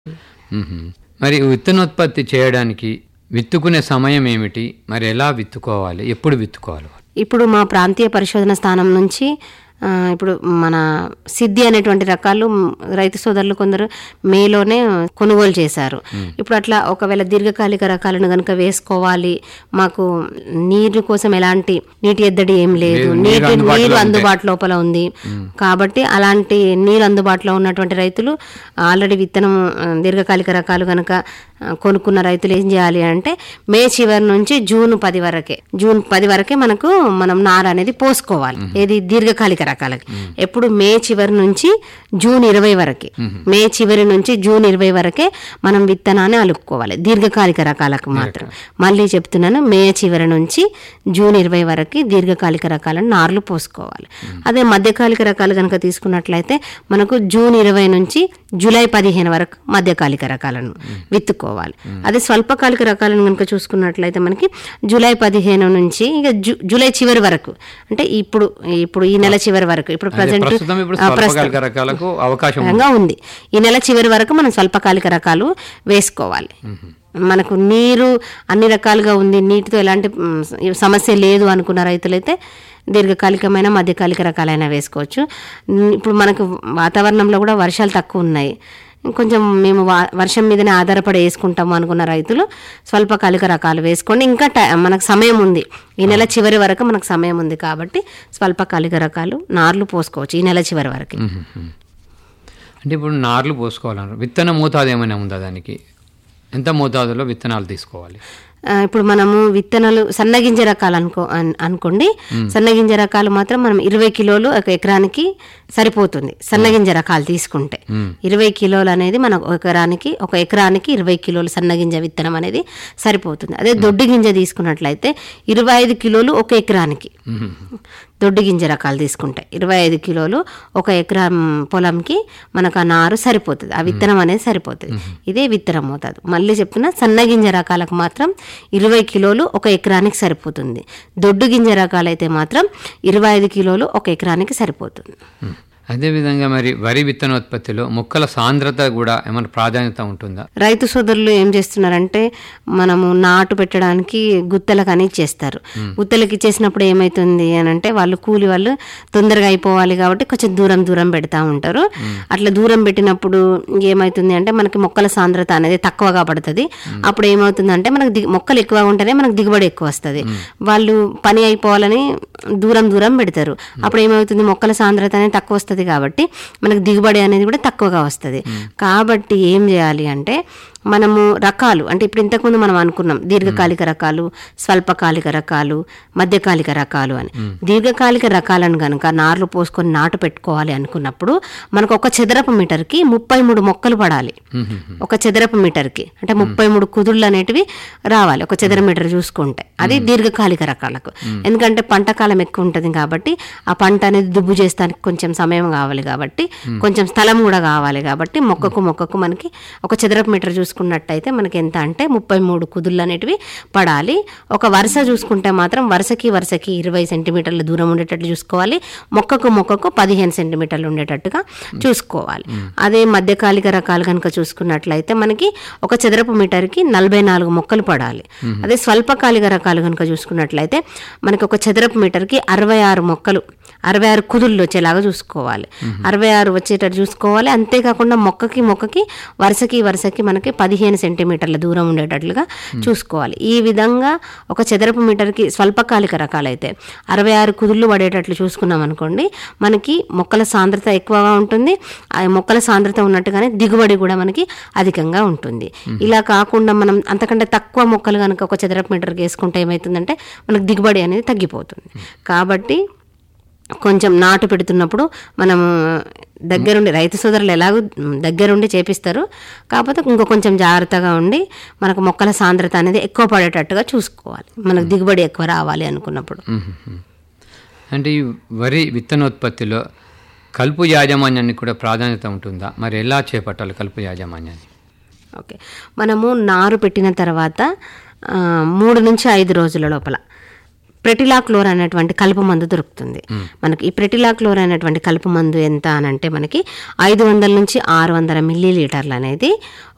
మ్మ్. మరి విత్తనోత్పత్తి చేయడానికి విత్తుకునే సమయం ఏమిటి మరి ఎలా విత్తుకోవాలి ఎప్పుడు విత్తుకోవాలి ఇప్పుడు మా ప్రాంతీయ పరిశోధన స్థానం నుంచి ఆ, ఇప్పుడు మన సిద్ధి అనేటువంటి రకాలు మ్, రైతు సోదరులు కొందరు మేలోనే కొనుగోలు చేశారు ఇప్పుడు అట్లా ఒకవేళ దీర్ఘకాలిక రకాలను కనుక వేసుకోవాలి మాకు నీరు కోసం ఎలాంటి నీటి ఎద్దడి ఏం లేదు లేదు, నీరు నీటి అందుబాటులో నీరు ఉంటే. అందుబాటు లోపల ఉంది కాబట్టి అలాంటి నీరు అందుబాటులో ఉన్నటువంటి రైతులు ఆల్రెడీ విత్తనం ఆ, దీర్ఘకాలిక రకాలు కనుక ఆ, కొనుక్కున్న రైతులు ఏం చేయాలి అంటే మే చివరి నుంచి జూన్ పది వరకే జూన్ పది వరకే మనకు మనం నార అనేది పోసుకోవాలి ఏది దీర్ఘకాలిక రకాలకి ఎప్పుడు మే చివరి నుంచి జూన్ ఇరవై వరకే మే చివరి నుంచి జూన్ ఇరవై వరకే మనం విత్తనాన్ని అలుక్కోవాలి దీర్ఘకాలిక రకాలకు మాత్రం మళ్ళీ చెప్తున్నాను మే చివరి నుంచి జూన్ ఇరవై వరకు దీర్ఘకాలిక రకాలను నార్లు పోసుకోవాలి అదే మధ్యకాలిక రకాలు కనుక తీసుకున్నట్లయితే మనకు జూన్ ఇరవై నుంచి జూలై పదిహేను వరకు మధ్యకాలిక రకాలను విత్తుకోవాలి అదే స్వల్పకాలిక రకాలను కనుక చూసుకున్నట్లయితే మనకి జూలై పదిహేను నుంచి ఇక జూ జూలై చివరి వరకు అంటే ఇప్పుడు ఇప్పుడు ఈ నెల చివరి వరకు ఇప్పుడు ప్రజెంట్ ప్రస్తుతం ఇప్పుడు స్వల్పకాలిక రకాలకు అవకాశం ఉంది. విధంగా ఉంది ఈ నెల చివరి వరకు మనం స్వల్పకాలిక రకాలు వేసుకోవాలి మనకు నీరు అన్ని రకాలుగా ఉంది నీటితో ఎలాంటి మ్, సమస్య లేదు అనుకున్న రైతులైతే దీర్ఘకాలికమైన మధ్యకాలిక రకాలైన వేసుకోవచ్చు మ్, ఇప్పుడు మనకు వాతావరణంలో కూడా వర్షాలు తక్కువ ఉన్నాయి కొంచెం మేము వా- వర్షం మీదనే ఆధారపడి వేసుకుంటాము అనుకున్న రైతులు స్వల్పకాలిక రకాలు వేసుకోండి ఇంకా టై- మనకు సమయం ఉంది ఈ నెల చివరి వరకు మనకు సమయం ఉంది కాబట్టి స్వల్పకాలిక రకాలు నార్లు పోసుకోవచ్చు ఈ నెల చివరి వరకు మ్మ్. అంటే ఇప్పుడు నార్లు పోసుకోవాలన్నారు విత్తన మోతాదు ఏమైనా ఉందా దానికి ఎంత మోతాదులో విత్తనాలు తీసుకోవాలి ఆ, ఇప్పుడు మనము విత్తనాలు సన్నగింజ రకాలు అనుకో అన్- అనుకోండి సన్నగింజ రకాలు మాత్రం మనం ఇరవై కిలోలు ఒక ఎకరానికి సరిపోతుంది సన్నగింజ రకాలు తీసుకుంటే ఇరవై కిలోలు అనేది మన ఒక ఎకరానికి ఒక ఎకరానికి ఇరవై కిలోలు సన్నగింజ విత్తనం అనేది సరిపోతుంది అదే దొడ్డి గింజ తీసుకున్నట్లయితే ఇరవై ఐదు కిలోలు ఒక ఎకరానికి దొడ్డి గింజ రకాలు తీసుకుంటే ఇరవై ఐదు కిలోలు ఒక ఎకరం పొలంకి మనకు ఆ నారు సరిపోతుంది ఆ విత్తనం అనేది సరిపోతుంది ఇదే విత్తనం మోతాదు మళ్ళీ చెప్తున్నా సన్నగింజ రకాలకు మాత్రం ఇరవై కిలోలు ఒక ఎకరానికి సరిపోతుంది దొడ్డు గింజ రకాలైతే మాత్రం ఇరవై ఐదు కిలోలు ఒక ఎకరానికి సరిపోతుంది మ్మ్. అదేవిధంగా మరి వరి విత్తనోత్పత్తిలో మొక్కల సాంద్రత కూడా ఏమైనా ప్రాధాన్యత ఉంటుందా రైతు సోదరులు ఏం చేస్తున్నారంటే మనము నాటు పెట్టడానికి గుత్తలకు అని ఇచ్చేస్తారు గుత్తలకు ఇచ్చేసినప్పుడు ఏమైతుంది అని అంటే వాళ్ళు కూలి వాళ్ళు తొందరగా అయిపోవాలి కాబట్టి కొంచెం దూరం దూరం పెడతా ఉంటారు అట్లా దూరం పెట్టినప్పుడు ఏమైతుంది అంటే మనకి మొక్కల సాంద్రత అనేది తక్కువగా పడుతుంది అప్పుడు ఏమవుతుంది అంటే మనకు దిగు- మొక్కలు ఎక్కువ ఉంటేనే మనకు దిగుబడి ఎక్కువ వస్తుంది వాళ్ళు పని అయిపోవాలని దూరం దూరం పెడతారు అప్పుడు ఏమవుతుంది మొక్కల సాంద్రత అనేది తక్కువ వస్తుంది కాబట్టి మనకు దిగుబడి అనేది కూడా తక్కువగా వస్తుంది కాబట్టి ఏం చేయాలి అంటే మనము రకాలు అంటే ఇప్పుడు ఇంతకుముందు మనం అనుకున్నాం దీర్ఘకాలిక రకాలు స్వల్పకాలిక రకాలు మధ్యకాలిక రకాలు అని దీర్ఘకాలిక రకాలను కనుక నార్లు పోసుకొని నాటు పెట్టుకోవాలి అనుకున్నప్పుడు మనకు ఒక చదరపు మీటర్కి ముప్పై మూడు మొక్కలు పడాలి ఒక చదరపు మీటర్కి అంటే ముప్పై మూడు కుదుళ్ళు అనేటివి రావాలి ఒక చదర మీటర్ చూసుకుంటే అది దీర్ఘకాలిక రకాలకు ఎందుకంటే పంట కాలం ఎక్కువ ఉంటుంది కాబట్టి ఆ పంట అనేది దుబ్బు చేస్తానికి కొంచెం సమయం కావాలి కాబట్టి కొంచెం స్థలం కూడా కావాలి కాబట్టి మొక్కకు మొక్కకు మనకి ఒక చదరపు మీటర్ చూసుకున్నట్టయితే మనకి ఎంత అంటే ముప్పై మూడు కుదుళ్ళు అనేటివి పడాలి ఒక వరుస చూసుకుంటే మాత్రం వరుసకి వరుసకి ఇరవై సెంటీమీటర్ల దూరం ఉండేటట్లు చూసుకోవాలి మొక్కకు మొక్కకు పదిహేను సెంటీమీటర్లు ఉండేటట్టుగా చూసుకోవాలి అదే మధ్యకాలిక రకాలు కనుక చూసుకున్నట్లయితే మనకి ఒక చదరపు మీటర్కి నలభై నాలుగు మొక్కలు పడాలి అదే స్వల్పకాలిక రకాలు కనుక చూసుకున్నట్లయితే మనకి ఒక చదరపు మీటర్కి అరవై ఆరు మొక్కలు అరవై ఆరు కుదుళ్ళు వచ్చేలాగా చూసుకోవాలి అరవై ఆరు వచ్చేటట్టు చూసుకోవాలి అంతేకాకుండా మొక్కకి మొక్కకి వరుసకి వరుసకి మనకి పదిహేను సెంటీమీటర్ల దూరం ఉండేటట్లుగా చూసుకోవాలి ఈ విధంగా ఒక చదరపు మీటర్కి స్వల్పకాలిక రకాలైతే అరవై ఆరు కుదుళ్ళు పడేటట్లు చూసుకున్నాం అనుకోండి మనకి మొక్కల సాంద్రత ఎక్కువగా ఉంటుంది ఆ మొక్కల సాంద్రత ఉన్నట్టుగానే దిగుబడి కూడా మనకి అధికంగా ఉంటుంది ఇలా కాకుండా మనం అంతకంటే తక్కువ మొక్కలు కనుక ఒక చదరపు మీటర్కి వేసుకుంటే ఏమవుతుందంటే మనకు దిగుబడి అనేది తగ్గిపోతుంది కాబట్టి కొంచెం నాటు పెడుతున్నప్పుడు మనము దగ్గరుండి రైతు సోదరులు ఎలాగో దగ్గరుండి చేపిస్తారు కాకపోతే ఇంకో కొంచెం జాగ్రత్తగా ఉండి మనకు మొక్కల సాంద్రత అనేది ఎక్కువ పడేటట్టుగా చూసుకోవాలి మనకు దిగుబడి ఎక్కువ రావాలి అనుకున్నప్పుడు మ్మ్. అంటే ఈ వరి విత్తనోత్పత్తిలో కలుపు యాజమాన్యానికి కూడా ప్రాధాన్యత ఉంటుందా మరి ఎలా చేపట్టాలి కలుపు యాజమాన్యాన్ని ఓకే మనము నారు పెట్టిన తర్వాత ఆ, మూడు నుంచి ఐదు రోజుల లోపల ప్రెటిలాక్లోర్ అనేటువంటి కలుపు మందు దొరుకుతుంది మనకి ఈ ప్రెటిలాక్లోర్ అనేటువంటి కలుపు మందు ఎంత అని అంటే మనకి ఐదు వందల నుంచి ఆరు వందల మిల్లీ లీటర్లు అనేది